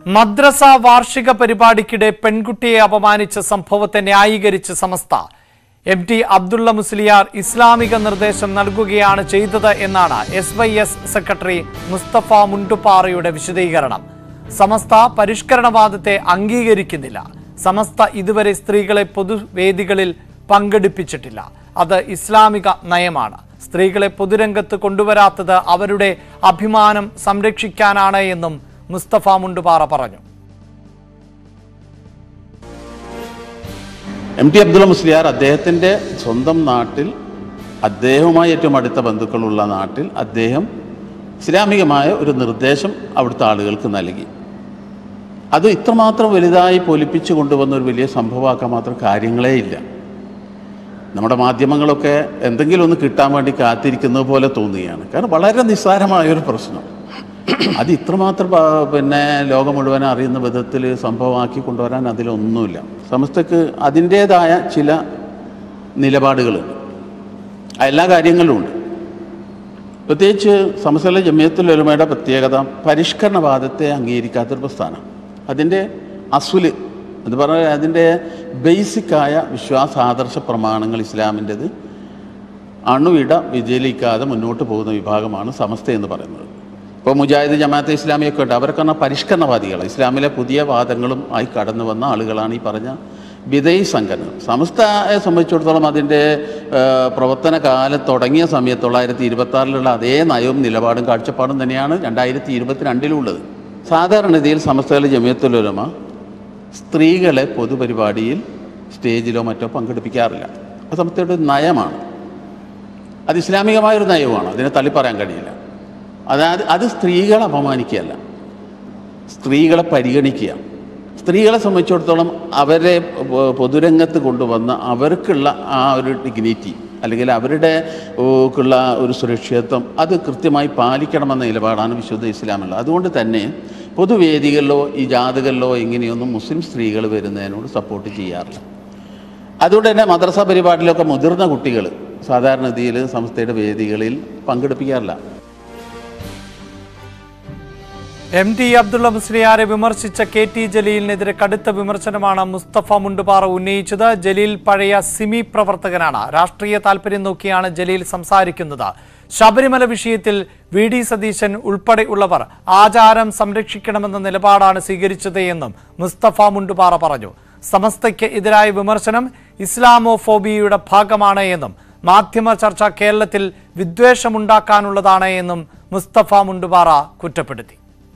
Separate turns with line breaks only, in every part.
മദ്രസ വാർഷിക പരിപാടിക്കിടെ പെൺകുട്ടിയെ അപമാനിച്ച സംഭവത്തെ ന്യായീകരിച്ച് സമസ്ത എം ടി അബ്ദുള്ള മുസ്ലിയാർ ഇസ്ലാമിക നിർദ്ദേശം നൽകുകയാണ് ചെയ്തത് എന്നാണ് S Y S secretary Mustafa മുണ്ടുപാറയുടെ വിശദീകരണം സമസ്ത പരിഷ്കരണവാദത്തെ അംഗീകരിക്കുന്നില്ല സമസ്ത ഇതുവരെ സ്ത്രീകളെ പൊതുവേദികളിൽ പങ്കെടുപ്പിച്ചിട്ടില്ല അത് ഇസ്ലാമിക നയമാണ് സ്ത്രീകളെ പൊതുരംഗത്ത് കൊണ്ടുവരാത്തത് അവരുടെ അഭിമാനം സംരക്ഷിക്കാനാണ് എന്നും മുസ്തഫ മുണ്ടുപാറ പറഞ്ഞു
എം ടി അബ്ദുള്ള മുസ്ലിയാർ അദ്ദേഹത്തിൻ്റെ സ്വന്തം നാട്ടിൽ അദ്ദേഹവുമായി ഏറ്റവും അടുത്ത ബന്ധുക്കളുള്ള നാട്ടിൽ അദ്ദേഹം ഇസ്ലാമികമായ ഒരു നിർദ്ദേശം അവിടുത്തെ ആളുകൾക്ക് നൽകി അത് ഇത്രമാത്രം വലുതായി പൊലിപ്പിച്ചു കൊണ്ടുവന്ന ഒരു വലിയ സംഭവമാക്കാൻ മാത്രം കാര്യങ്ങളേ ഇല്ല നമ്മുടെ മാധ്യമങ്ങളൊക്കെ എന്തെങ്കിലും ഒന്ന് കിട്ടാൻ വേണ്ടി കാത്തിരിക്കുന്നത് പോലെ തോന്നുകയാണ് കാരണം വളരെ നിസ്സാരമായ ഒരു പ്രശ്നം അത് ഇത്രമാത്രം പ- പിന്നെ ലോകം മുഴുവൻ അറിയുന്ന വിധത്തിൽ സംഭവമാക്കി കൊണ്ടുവരാൻ അതിലൊന്നുമില്ല സമസ്തക്ക് അതിൻ്റേതായ ചില നിലപാടുകളുണ്ട് ആ എല്ലാ കാര്യങ്ങളിലും ഉണ്ട് പ്രത്യേകിച്ച് സമസ്തല ജമിയത്തുൽ പ്രത്യേകത പരിഷ്കരണവാദത്തെ അംഗീകരിക്കാത്തൊരു പ്രസ്ഥാനം അതിൻ്റെ അസുല് എന്ന് പറഞ്ഞാൽ അതിൻ്റെ ബേസിക്കായ വിശ്വാസ ആദർശ പ്രമാണങ്ങൾ ഇസ്ലാമിൻ്റെത് അണുവിട വിജയിക്കാതെ മുന്നോട്ട് പോകുന്ന വിഭാഗമാണ് സമസ്ത എന്ന് പറയുന്നത് ഇപ്പോൾ മുജാഹിദ് ജമാഅത്തെ ഇസ്ലാമിയൊക്കെ ഉണ്ട് അവരൊക്കെ പറഞ്ഞാൽ പരിഷ്കരണവാദികൾ ഇസ്ലാമിലെ പുതിയ വാദങ്ങളും ആയി കടന്നു വന്ന ആളുകളാണ് ഈ പറഞ്ഞ വിധേയ് സംഘടന സമസ്തയെ സംബന്ധിച്ചിടത്തോളം അതിൻ്റെ ആ, പ്രവർത്തന കാലം തുടങ്ങിയ സമയത്ത് തൊള്ളായിരത്തി ഇരുപത്തി ആറിലുള്ള അതേ നയവും നിലപാടും കാഴ്ചപ്പാടും തന്നെയാണ് രണ്ടായിരത്തി ഇരുപത്തിരണ്ടിലുള്ളത് സാധാരണഗതിയിൽ സമസ്തയിലെ ജമിയത്തുലമ സ്ത്രീകളെ പൊതുപരിപാടിയിൽ സ്റ്റേജിലോ മറ്റോ പങ്കെടുപ്പിക്കാറില്ല അത് സമസ്തയുടെ ഒരു നയമാണ് അത് ഇസ്ലാമികമായൊരു നയവുമാണ് അതിനെ തള്ളി പറയാൻ കഴിയില്ല അതായത് അത് സ്ത്രീകളെ അപമാനിക്കുകയല്ല സ്ത്രീകളെ പരിഗണിക്കുക സ്ത്രീകളെ സംബന്ധിച്ചിടത്തോളം അവരെ പൊ- പൊതുരംഗത്ത് കൊണ്ടുവന്ന് അവർക്കുള്ള ആ ഒരു ഡിഗ്നിറ്റി അല്ലെങ്കിൽ അവരുടെ ഓ, ക്കുള്ള ഒരു സുരക്ഷിതത്വം അത് കൃത്യമായി പാലിക്കണമെന്ന നിലപാടാണ് വിശുദ്ധ ഇസ്ലാമുള്ളത് അതുകൊണ്ട് തന്നെ പൊതുവേദികളിലോ ഈ ജാഥകളിലോ ഇങ്ങനെയൊന്നും മുസ്ലിം സ്ത്രീകൾ വരുന്നതിനോട് സപ്പോർട്ട് ചെയ്യാറില്ല അതുകൊണ്ട് തന്നെ മദ്രസ പരിപാടിയിലൊക്കെ മുതിർന്ന കുട്ടികൾ സാധാരണഗതിയിൽ സംസ്ഥയുടെ വേദികളിൽ പങ്കെടുപ്പിക്കാറില്ല
എം ടി അബ്ദുള്ള മുസ്ലിയാരെ വിമർശിച്ച കെ ടി ജലീലിനെതിരെ കടുത്ത വിമർശനമാണ് മുസ്തഫ മുണ്ടുപാറ ഉന്നയിച്ചത് ജലീൽ പഴയ സിമി പ്രവർത്തകനാണ് രാഷ്ട്രീയ താൽപര്യം നോക്കിയാണ് ജലീൽ സംസാരിക്കുന്നത് ശബരിമല വിഷയത്തിൽ വി ഡി സതീശൻ ഉൾപ്പെടെയുള്ളവർ ആചാരം സംരക്ഷിക്കണമെന്ന നിലപാടാണ് സ്വീകരിച്ചത് എന്നും മുസ്തഫ മുണ്ടുപാറ പറഞ്ഞു സമസ്തയ്ക്ക് എതിരായ വിമർശനം ഇസ്ലാമോഫോബിയയുടെ ഭാഗമാണ് എന്നും മാധ്യമ ചർച്ച കേരളത്തിൽ വിദ്വേഷമുണ്ടാക്കാനുള്ളതാണ് എന്നും മുസ്തഫ മുണ്ടുപാറ കുറ്റപ്പെടുത്തി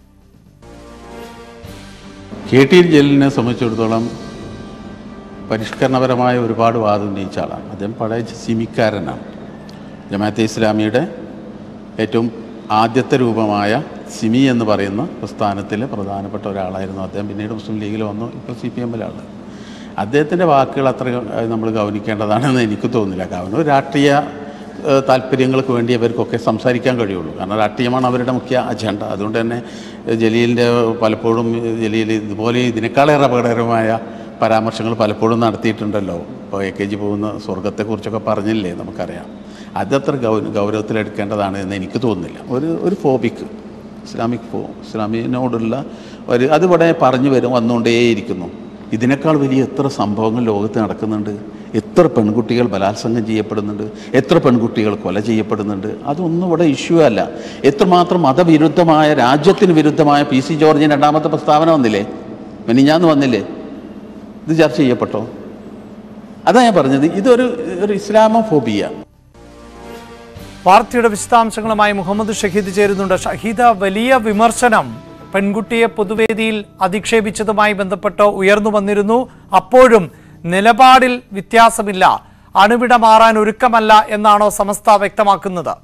കെ ടി ജലീലിനെ സംബന്ധിച്ചിടത്തോളം പരിഷ്കരണപരമായ ഒരുപാട് വാദം ഉന്നയിച്ച ആളാണ് അദ്ദേഹം പഴയ സിമിക്കാരനാണ് ജമാഅത്തെ ഇസ്ലാമിയുടെ ഏറ്റവും ആദ്യത്തെ രൂപമായ സിമി എന്ന് പറയുന്ന പ്രസ്ഥാനത്തിലെ പ്രധാനപ്പെട്ട ഒരാളായിരുന്നു അദ്ദേഹം പിന്നീട് മുസ്ലിം ലീഗിൽ വന്നു ഇപ്പോൾ സി പി എമ്മിലാണ് അദ്ദേഹത്തിൻ്റെ വാക്കുകൾ അത്ര നമ്മൾ ഗൗനിക്കേണ്ടതാണെന്ന് എനിക്ക് തോന്നുന്നില്ല കാരണം ഒരു രാഷ്ട്രീയ ഏഹ്, താല്പര്യങ്ങൾക്ക് വേണ്ടി ഇവർക്കൊക്കെ സംസാരിക്കാൻ കഴിയുള്ളൂ കാരണം രാഷ്ട്രീയമാണ് അവരുടെ മുഖ്യ അജണ്ട അതുകൊണ്ട് തന്നെ ഏഹ്, ജലീലിൻ്റെ പലപ്പോഴും ജലീൽ ഇതുപോലെ ഇതിനേക്കാളേറെ അപകടകരമായ പരാമർശങ്ങൾ പലപ്പോഴും നടത്തിയിട്ടുണ്ടല്ലോ ഇപ്പോൾ എ കെ ജി പോകുന്ന സ്വർഗത്തെക്കുറിച്ചൊക്കെ പറഞ്ഞില്ലേ നമുക്കറിയാം അതത്ര ഗൗ ഗൗരവത്തിലെടുക്കേണ്ടതാണ് എന്ന് എനിക്ക് തോന്നുന്നില്ല ഒരു ഒരു ഫോബിക്ക് ഇസ്ലാമിക് ഫോ ഇസ്ലാമിനോടുള്ള ഒരു അതിവിടെ പറഞ്ഞു വരും വന്നുകൊണ്ടേയിരിക്കുന്നു ഇതിനേക്കാൾ വലിയ എത്ര സംഭവങ്ങൾ ലോകത്ത് നടക്കുന്നുണ്ട് എത്ര പെൺകുട്ടികൾ ബലാത്സംഗം ചെയ്യപ്പെടുന്നുണ്ട് എത്ര പെൺകുട്ടികൾ കൊല ചെയ്യപ്പെടുന്നുണ്ട് അതൊന്നും ഇവിടെ ഇഷ്യൂ അല്ല എത്രമാത്രം മതവിരുദ്ധമായ രാജ്യത്തിന് വിരുദ്ധമായ പി സി ജോർജിന് രണ്ടാമത്തെ പ്രസ്താവന വന്നില്ലേ മെനിഞ്ഞാന്ന് വന്നില്ലേ ഇത് ചർച്ച ചെയ്യപ്പെട്ടോ അതാ ഞാൻ പറഞ്ഞത് ഇതൊരു ഒരു ഇസ്ലാമോഫോബിയ
വാർത്തയുടെ വിശദാംശങ്ങളുമായി മുഹമ്മദ് ഷഹീദ് ചേരുന്നുണ്ട് ഷഹീദ വലിയ വിമർശനം പെൺകുട്ടിയെ പൊതുവേദിയിൽ അധിക്ഷേപിച്ചതുമായി ബന്ധപ്പെട്ട് ഉയർന്നു വന്നിരുന്നു അപ്പോഴും നിലപാടിൽ വ്യത്യാസമില്ല അണുവിട മാറാൻ ഒരുക്കമല്ല എന്നാണോ സമസ്ത വ്യക്തമാക്കുന്നത്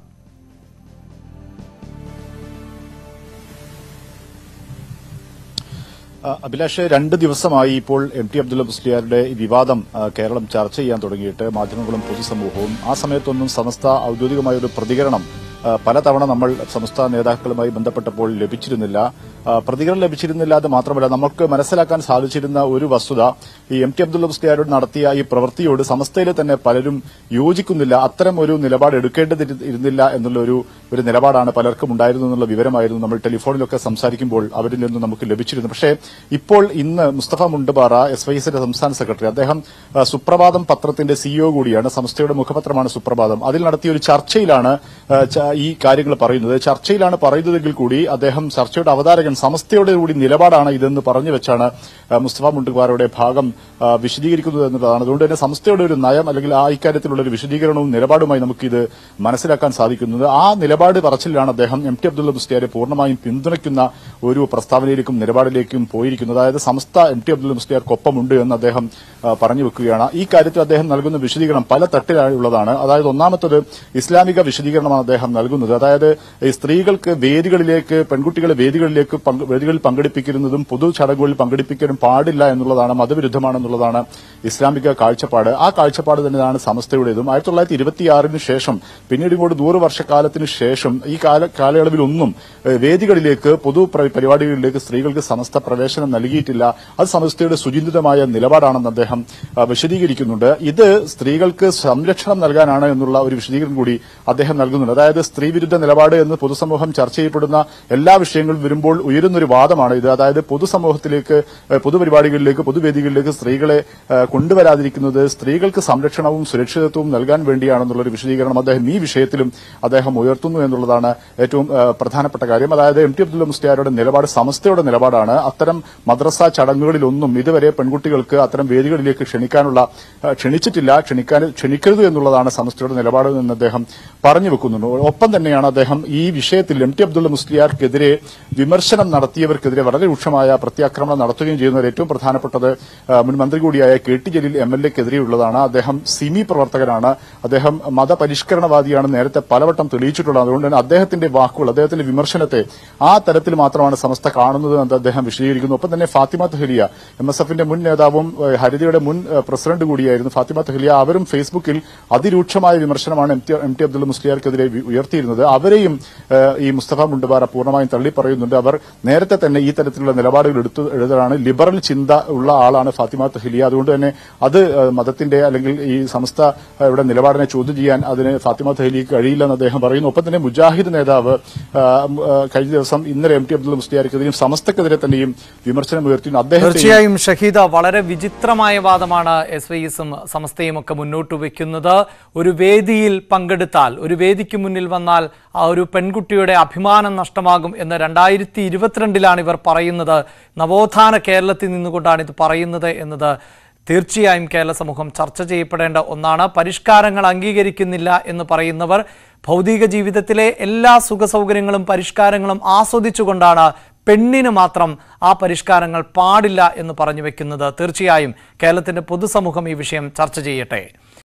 ആ, അഭിലാഷ് രണ്ട് ദിവസമായി ഇപ്പോൾ എം ടി അബ്ദുള്ള മുസ്ലിയാരുടെ ഈ വിവാദം ആ, കേരളം ചർച്ച ചെയ്യാൻ തുടങ്ങിയിട്ട് മാധ്യമങ്ങളും പൊതുസമൂഹവും ആ സമയത്തൊന്നും സമസ്ത ഔദ്യോഗികമായ ഒരു പ്രതികരണം ആ, പലതവണ നമ്മൾ സംസ്ഥാന നേതാക്കളുമായി ബന്ധപ്പെട്ടപ്പോൾ ലഭിച്ചിരുന്നില്ല ആ, പ്രതികരണം ലഭിച്ചിരുന്നില്ല അത് മാത്രമല്ല നമുക്ക് മനസ്സിലാക്കാൻ സാധിച്ചിരുന്ന ഒരു വസ്തുത ഈ എം ടി അബ്ദുള്ള മുസ്ലിയാരോട് നടത്തിയ ഈ പ്രവൃത്തിയോട് സമസ്തയിലെ തന്നെ പലരും യോജിക്കുന്നില്ല അത്തരം ഒരു നിലപാട് എടുക്കേണ്ടതിരുന്നില്ല എന്നുള്ള ഒരു ഒരു നിലപാടാണ് പലർക്കും ഉണ്ടായിരുന്നു എന്നുള്ള വിവരമായിരുന്നു നമ്മൾ ടെലിഫോണിലൊക്കെ സംസാരിക്കുമ്പോൾ അവരിൽ നിന്ന് നമുക്ക് ലഭിച്ചിരുന്നു പക്ഷേ ഇപ്പോൾ ഇന്ന് മുസ്തഫ മുണ്ടുപാറ എസ് വൈ എസിന്റെ സംസ്ഥാന സെക്രട്ടറി അദ്ദേഹം ആ, സുപ്രഭാതം പത്രത്തിന്റെ സിഇഒ കൂടിയാണ് സംസ്ഥയുടെ മുഖപത്രമാണ് സുപ്രഭാതം അതിൽ നടത്തിയ ഒരു ചർച്ചയിലാണ് ആ, ച- ഈ കാര്യങ്ങൾ പറയുന്നത് ചർച്ചയിലാണ് പറയുന്നതെങ്കിൽ കൂടി അദ്ദേഹം ചർച്ചയുടെ അവതാരകൻ സമസ്തയുടെ കൂടി നിലപാടാണ് ഇതെന്ന് പറഞ്ഞു വെച്ചാണ് ആ, മുസ്തഫ മുണ്ടുപാറയുടെ ഭാഗം ആ, വിശദീകരിക്കുന്നത് എന്നുള്ളതാണ് അതുകൊണ്ട് തന്നെ സംസ്ഥയുടെ ഒരു നയം അല്ലെങ്കിൽ ആ ഇക്കാര്യത്തിലുള്ള ഒരു വിശദീകരണവും നിലപാടുമായി നമുക്കിത് മനസ്സിലാക്കാൻ സാധിക്കുന്നത് ആ നിലപാട് പറച്ചിലാണ് അദ്ദേഹം എം ടി അബ്ദുള്ള മുസ്ലിയാരെ പൂർണ്ണമായും പിന്തുണയ്ക്കുന്ന ഒരു പ്രസ്താവനയിലേക്കും നിലപാടിലേക്കും പോയിരിക്കുന്നത് അതായത് സംസ്ഥ എം ടി അബ്ദുള്ള മുസ്ലിയാർക്കൊപ്പമുണ്ട് എന്ന് അദ്ദേഹം ആ, പറഞ്ഞു വെക്കുകയാണ് ഈ കാര്യത്തിൽ അദ്ദേഹം നൽകുന്ന വിശദീകരണം പല തട്ടിലുള്ളതാണ് അതായത് ഒന്നാമത്തത് ഇസ്ലാമിക വിശദീകരണമാണ് അദ്ദേഹം നൽകുന്നത് അതായത് ഈ സ്ത്രീകൾക്ക് വേദികളിലേക്ക് പെൺകുട്ടികളെ വേദികളിലേക്ക് പങ്ക് വേദികളിൽ പങ്കെടുപ്പിക്കുന്നതും പൊതു ചടങ്ങുകളിൽ പങ്കെടുപ്പിക്കാനും പാടില്ല എന്നുള്ളതാണ് മതവിരുദ്ധമാണെന്നുള്ളതാണ് ഇസ്ലാമിക കാഴ്ചപ്പാട് ആ കാഴ്ചപ്പാട് തന്നെയാണ് സമസ്തയുടേതും ആയിരത്തി തൊള്ളായിരത്തി ഇരുപത്തിയാറിന് ശേഷം പിന്നീട് ഇങ്ങോട്ട് നൂറ് വർഷക്കാലത്തിന് ശേഷം ഈ കാല കാലയളവിലൊന്നും ഏഹ്, വേദികളിലേക്ക് പൊതു പ്ര- പരിപാടികളിലേക്ക് സ്ത്രീകൾക്ക് സമസ്ത പ്രവേശനം നൽകിയിട്ടില്ല അത് സമസ്തയുടെ സുചിന്തിതമായ നിലപാടാണെന്ന് അദ്ദേഹം ആ, വിശദീകരിക്കുന്നുണ്ട് ഇത് സ്ത്രീകൾക്ക് സംരക്ഷണം നൽകാനാണ് എന്നുള്ള ഒരു വിശദീകരണം കൂടി അദ്ദേഹം നൽകുന്നുണ്ട് അതായത് സ്ത്രീവിരുദ്ധ നിലപാട് എന്ന് പൊതുസമൂഹം ചർച്ച ചെയ്യപ്പെടുന്ന എല്ലാ വിഷയങ്ങളും വരുമ്പോൾ ഉയരുന്നൊരു വാദമാണ് ഇത് അതായത് പൊതുസമൂഹത്തിലേക്ക് ഏഹ്, പൊതുപരിപാടികളിലേക്ക് പൊതുവേദികളിലേക്ക് സ്ത്രീകളെ ഏഹ്, കൊണ്ടുവരാതിരിക്കുന്നത് സ്ത്രീകൾക്ക് സംരക്ഷണവും സുരക്ഷിതത്വവും നൽകാൻ വേണ്ടിയാണെന്നുള്ള ഒരു വിശദീകരണം അദ്ദേഹം ഈ വിഷയത്തിലും അദ്ദേഹം ഉയർത്തുന്നു എന്നുള്ളതാണ് ഏറ്റവും ഏഹ്, പ്രധാനപ്പെട്ട കാര്യം അതായത് എം ടി അബ്ദുള്ള മുസ്ലിയാരുടെ നിലപാട് സമസ്തയുടെ നിലപാടാണ് അത്തരം മദ്രസ ചടങ്ങുകളിലൊന്നും ഇതുവരെ പെൺകുട്ടികൾക്ക് അത്തരം വേദികളിലേക്ക് ക്ഷണിക്കാനുള്ള ഏഹ്, ക്ഷണിച്ചിട്ടില്ല ക്ഷണിക്കാൻ ക്ഷണിക്കരുത് എന്നുള്ളതാണ് സമസ്തയുടെ നിലപാട് എന്ന് അദ്ദേഹം പറഞ്ഞു വെക്കുന്നുണ്ട് ഒപ്പം തന്നെയാണ് അദ്ദേഹം ഈ വിഷയത്തിൽ എം ടി അബ്ദുള്ള മുസ്ലിയാർക്കെതിരെ വിമർശനം നടത്തിയവർക്കെതിരെ വളരെ രൂക്ഷമായ പ്രത്യാക്രമണം നടത്തുകയും ചെയ്യുന്നതിൽ ഏറ്റവും പ്രധാനപ്പെട്ടത് ആ, മുൻ മന്ത്രി കൂടിയായ K T Jaleel M L എക്കെതിരെയുള്ളതാണ് അദ്ദേഹം സിമി പ്രവർത്തകനാണ് അദ്ദേഹം മതപരിഷ്കരണവാദിയാണ് നേരത്തെ പലവട്ടം തെളിയിച്ചിട്ടുള്ളത് അതുകൊണ്ട് തന്നെ അദ്ദേഹത്തിന്റെ വാക്കുകൾ അദ്ദേഹത്തിന്റെ വിമർശനത്തെ ആ തരത്തിൽ മാത്രമാണ് സമസ്ത കാണുന്നത് എന്ന് അദ്ദേഹം വിശദീകരിക്കുന്നു ഒപ്പം തന്നെ ഫാത്തിമ തെഹലിയ എം എസ് എഫിന്റെ മുൻ നേതാവും ഏഹ്, ഹരിതയുടെ മുൻ ഏഹ്, പ്രസിഡന്റ് കൂടിയായിരുന്നു ഫാത്തിമ തെഹലിയ അവരും ഫേസ്ബുക്കിൽ അതിരൂക്ഷമായ വിമർശനമാണ് M T M T Abdulla മുസ്ലിയാർക്കെതിരെ വി- ഉയർത്തിയിരുന്നത് അവരെയും ഏഹ്, ഈ മുസ്തഫ മുണ്ടുപാറ പൂർണ്ണമായും തള്ളി പറയുന്നുണ്ട് അവർ നേരത്തെ തന്നെ ഈ തരത്തിലുള്ള നിലപാടുകൾ എടുത്തു എഴുതലാണ് ലിബറൽ ചിന്ത ഉള്ള ആളാണ് ഫാത്തിമ തെഹലിയ അതുകൊണ്ട് തന്നെ അത് ഏഹ്, മതത്തിന്റെ അല്ലെങ്കിൽ ഈ സംസ്ഥ ഏഹ്, ഇവിടെ നിലപാടിനെ ചോദ്യം ചെയ്യാൻ അതിന് ഫാത്തിമ തെഹലിക്ക് കഴിയില്ലെന്ന് അദ്ദേഹം പറയുന്നു ഒപ്പം തന്നെ മുജാഹിദ് നേതാവ് ആ, ആ, കഴിഞ്ഞ ദിവസം ഇന്നലെ എം ടി അബ്ദുള്ള മുസ്ലിയാർക്കെതിരെയും സമസ്തക്കെതിരെ തന്നെയും വിമർശനം ഉയർത്തിയിരുന്നു അദ്ദേഹത്തെ
തീർച്ചയായും ഷഹീദ വളരെ വിചിത്രമായ വാദമാണ് എസ് വൈ എസും സമസ്തയും ഒക്കെ മുന്നോട്ട് വെക്കുന്നത് ഒരു വേദിയിൽ പങ്കെടുത്താൽ ഒരു വേദിക്ക് മുന്നിൽ വന്നാൽ ആ ഒരു പെൺകുട്ടിയുടെ അഭിമാനം നഷ്ടമാകും എന്ന് രണ്ടായിരത്തി ഇരുപത്തിരണ്ടിലാണ് ഇവർ പറയുന്നത് നവോത്ഥാന കേരളത്തിൽ നിന്നുകൊണ്ടാണ് ഇത് പറയുന്നത് എന്നത് തീർച്ചയായും കേരള സമൂഹം ചർച്ച ചെയ്യപ്പെടേണ്ട ഒന്നാണ് പരിഷ്കാരങ്ങൾ അംഗീകരിക്കുന്നില്ല എന്ന് പറയുന്നവർ ഭൗതിക ജീവിതത്തിലെ എല്ലാ സുഖസൗകര്യങ്ങളും പരിഷ്കാരങ്ങളും ആസ്വദിച്ചുകൊണ്ടാണ് പെണ്ണിന് മാത്രം ആ പരിഷ്കാരങ്ങൾ പാടില്ല എന്ന് പറഞ്ഞു വെക്കുന്നത് തീർച്ചയായും കേരളത്തിന്റെ പൊതുസമൂഹം ഈ വിഷയം ചർച്ച ചെയ്യട്ടെ